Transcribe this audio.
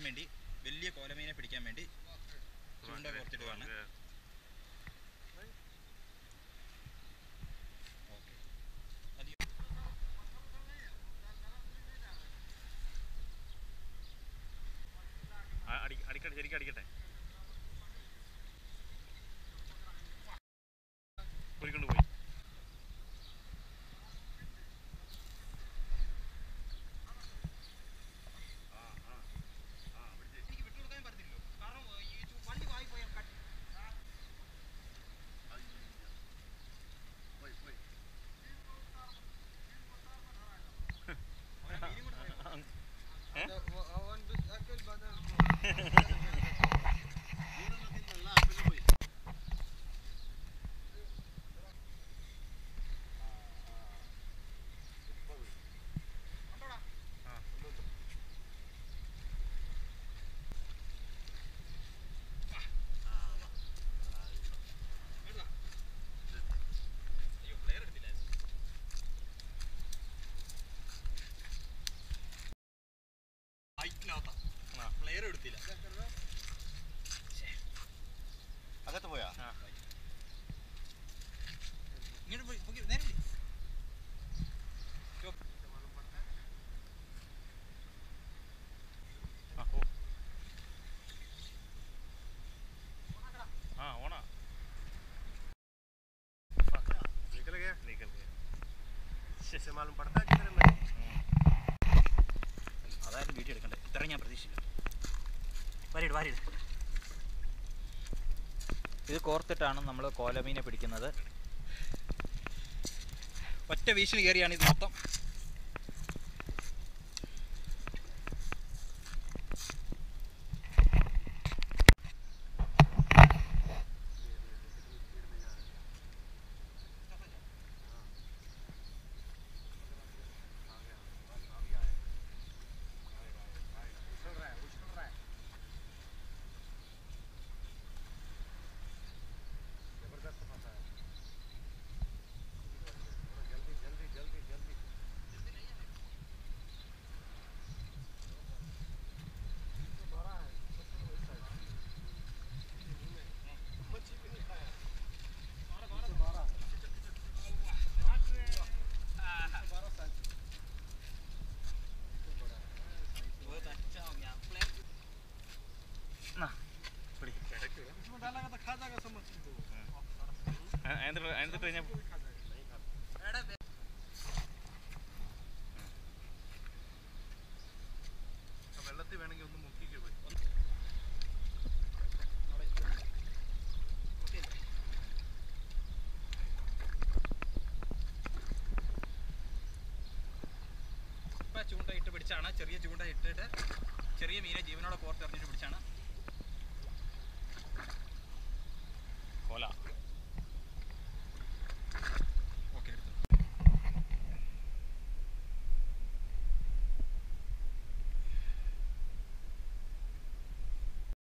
വേണ്ടി വലിയ കോലമീനെ പിടിക്കാൻ വേണ്ടി ചൂണ്ട കോർത്തിടുകയാണ് ഓക്കെ അധികം അടിക്കട്ടെ ശരിക്കും അടിക്കട്ടെ പോയിക്കൊണ്ട് പോയി എനിക്ക് വിട്ടുകൊടുക്കാൻ പറ്റത്തില്ലല്ലോ കാരണം ഈ ചു- വണ്ടി വായി പോയാൽ കട്ട് അയ്യോ പ്ലെയർ എടുത്തില്ലായിരുന്നു ഹൈറ്റിനകത്താ ആ. പ്ലെയർ എടുത്തില്ല അകത്ത് പോയാ ആ ഇങ്ങോട്ട് പോയി പൊക്കി, നേരെ പിടി. സ്റ്റോപ്പ്. ആ ഓ हाँ होना निकल गया निकल गया इससे मालूम पड़ता है कितने में അതായാലും വീഡിയോ എടുക്കണ്ടേ ഇത്ര ഞാൻ പ്രതീക്ഷിച്ചില്ല വാരിയിട് വാരിയിട് ഇത് കോർത്തിട്ടാണ് നമ്മൾ കോലമീനെ പിടിക്കുന്നത് ഒറ്റ വീശിന് കയറിയാണ് ഇത് മൊത്തം എന്നിട്ട് എന്നിട്ട് കഴിഞ്ഞാൽ വെള്ളത്തിൽ വേണമെങ്കിൽ ഒന്ന് മുക്കിക്ക് പോയി ഇപ്പം ചൂണ്ട ഇട്ട് പിടിച്ചാണ് ചെറിയ ചൂണ്ട ഇട്ടിട്ട് ചെറിയ മീനെ ജീവനോടെ കോർത്തെറിഞ്ഞിട്ട് പിടിച്ചാണ്